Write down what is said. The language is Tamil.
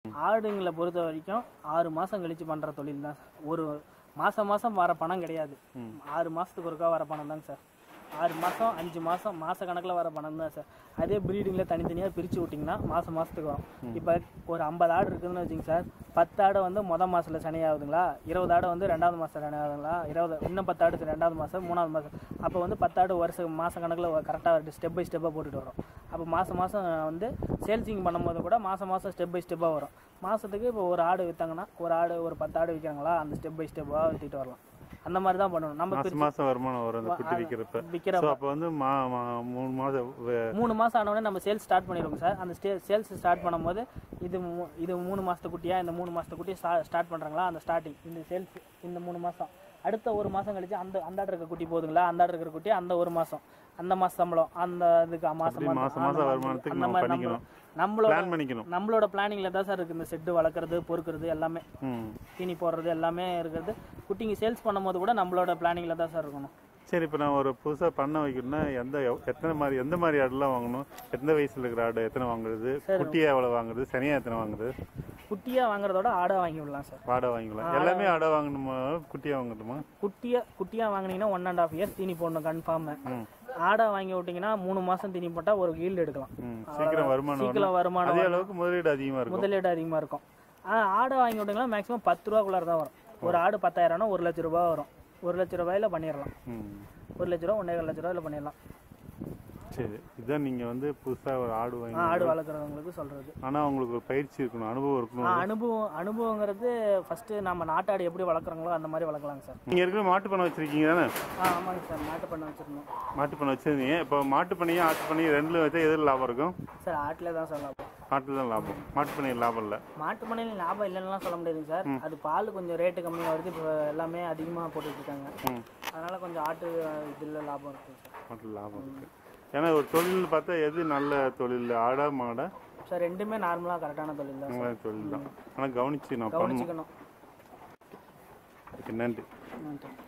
ஆடுங்களை பொறுத்த வரைக்கும் ஆறு மாதம் கழிச்சு பண்ணுற தொழில் தான் சார் ஒரு மாதம் மாதம் வர பணம் கிடையாது ஆறு மாதத்துக்கு ஒருக்கா வர பணம் தாங்க சார் ஆறு மாதம் அஞ்சு மாதம் மாத கணக்கில் வர பணம் தான் சார் அதே ப்ரீடிங்கில் தனித்தனியாக பிரித்து விட்டிங்கன்னா மாதம் மாதத்துக்கு வரும் இப்போ ஒரு ஐம்பது ஆடு இருக்குதுன்னு வச்சுங்க சார் பத்து ஆடு வந்து மொதல் மாதத்தில் சனியாகுதுங்களா இருபது ஆடு வந்து ரெண்டாவது மாதம் சனியாகுதுங்களா இருபது இன்னும் பத்து ஆடு ரெண்டாவது மாதம் மூணாவது மாதம் அப்போ வந்து பத்து ஆடு வருஷம் மாத கணக்கில் கரெக்டாக ஸ்டெப் பை ஸ்டெப்பாக போட்டுட்டு வரோம் அப்போ மாதம் மாதம் வந்து சேல்ஸிங் பண்ணும்போது கூட மாதம் மாதம் ஸ்டெப் பை ஸ்டெப்பாக வரும் மாதத்துக்கு இப்போ ஒரு ஆடு விற்றாங்கன்னா ஒரு ஆடு ஒரு பத்து ஆடு விற்கிறாங்களா அந்த ஸ்டெப் பை ஸ்டெப்பாக விற்றுட்டு வரலாம் அந்த மாதிரி தான் பண்ணணும் நம்ம மாசம் மாசம் வருமானம் வரும் அந்த குட்டி விற்கிறப்ப விற்கிற ஸோ அப்போ வந்து மா மா- மூணு மாதம் மூணு மாதம் ஆனவுடனே நம்ம சேல்ஸ் ஸ்டார்ட் பண்ணிடுவோம் சார் அந்த ஸ்டே சேல்ஸ் ஸ்டார்ட் பண்ணும்போது இது மூ- இது மூணு மாதத்து குட்டியா இந்த மூணு மாதத்து குட்டி ஸ்டார்ட் பண்ணுறாங்களா அந்த ஸ்டார்டிங் இந்த சேல்ஸ் இந்த மூணு மாதம் அடுத்த ஒரு மாதம் கழிச்சு அந்த அந்த ஆடு இருக்கிற குட்டி போதுங்களா அந்த ஆடு இருக்கிற குட்டி அந்த ஒரு மாதம் அந்த மாச சம்பளம் அந்த இதுக்கு மாதம் மாசம் மாசம் வருமானத்துக்கு அந்த நம்ம மாதிரி பண்ணிக்கணும். நம்ம நம்மளோட பிளான் பண்ணிக்கணும் நம்மளோட பிளானிங்ல தான் சார் இருக்கு இந்த செட்டு வளர்க்குறது பொறுக்கிறது எல்லாமே ம் தீனி போடுறது எல்லாமே இருக்கிறது குட்டிங்க சேல்ஸ் பண்ணும்போது கூட நம்மளோட பிளானிங்ல தான் சார் இருக்கணும் சரி இப்போ நான் ஒரு புதுசாக பண்ண வைக்கணும்னா எந்த எவ்- எத்தனை மாதிரி எந்த மாதிரி ஆடுலாம் வாங்கணும் எந்த வயசுல இருக்கிற ஆடு எத்தனை வாங்குறது குட்டியை எவ்வளோ வாங்குறது சனியா எத்தனை வாங்குறது குட்டியா வாங்குறதோட ஆடை வாங்கி விடலாம் சார் வாடகை வாங்கிக்கலாம் எல்லாமே ஆடை வாங்கணுமா குட்டியா வாங்கணுமா குட்டியா குட்டியா வாங்குனீங்கன்னா ஒன் அண்ட் ஆஃப் இயர்ஸ் தீனி போடணும் கன்ஃபார்ம் ம் ஆடை வாங்கி விட்டீங்கன்னா மூணு மாசம் தீனி போட்டா ஒரு ஈல்டு எடுக்கலாம் ம் சீக்கிரம் வருமானம் சீக்கிரம் வரும். வருமானம் அதே அளவுக்கு முதலீடு அதிகமாக இருக்கும் முதலீடு அதிகமா இருக்கும் ஆனா ஆடை வாங்கி விட்டீங்கன்னா மேக்ஸிமம் பத்து ரூபாக்குள்ளார தான் வரும் ஒரு ஆடு பத்தாயிரம்னா ஒரு லட்ச ரூபாய் வரும் ஒரு லட்ச ரூபாயில பண்ணிடலாம் ம் ஒரு லட்ச ரூபா ஒன்றே லட்ச ரூபாயில பண்ணிடலாம் சரி இதான் நீங்கள் வந்து புதுசாக ஒரு ஆடு ஆ, வாங்கி ஆடு வளர்க்குறவங்களுக்கு சொல்றது ஆனால் உங்களுக்கு ஒரு பயிற்சி இருக்கணும் அனுபவம் ஆ, இருக்கணும் அனுபவம் அனுபவங்கிறது ஃபர்ஸ்ட் நம்ம நாட்டாடு எப்படி வளர்க்குறாங்களோ அந்த மாதிரி வளர்க்கலாங்க சார் நீங்கள் இருக்கிற மாட்டு பண்ணை வச்சிருக்கீங்க தானே ஆ ஆமாங்க சார் நாட்டு பண்ண வச்சிருந்தோம் மாட்டு பண்ணை வச்சிருந்தீங்க இப்போ மாட்டு பண்ணையும் ஆட்டு பண்ணையும் ரெண்டுல வச்சா எதில் லாபம் இருக்கும் சார் ஆட்டில் தான் சார் லாபம் ஆட்டில் தான் லாபம் மாட்டு பண்ணையில் லாபம் இல்லை மாட்டு பண்ணையில் லாபம் இல்லைன்னுலாம் சொல்ல முடியாதுங்க சார் அது பால் கொஞ்சம் ரேட்டு கம்மியாக வருது இப்போ எல்லாமே அதிகமாக போட்டுட்டு இருக்காங்க ம் அதனால கொஞ்சம் ஆட்டு இதில் லாபம் இருக்குங்க சார் மாட்டில் லாபம் இருக்கு ஏன்னா ஒரு தொழில் பார்த்தா எது நல்ல தொழில் ஆடா மாடா சார் ரெண்டுமே நார்மலாக கரெக்டான தொழில் தான் இந்த மாதிரி தொழில் தான் ஆனால் கவனிச்சு நான் பண்ணணும் கவனிச்சுக்கணும் அதுக்கு நன்றி நன்றி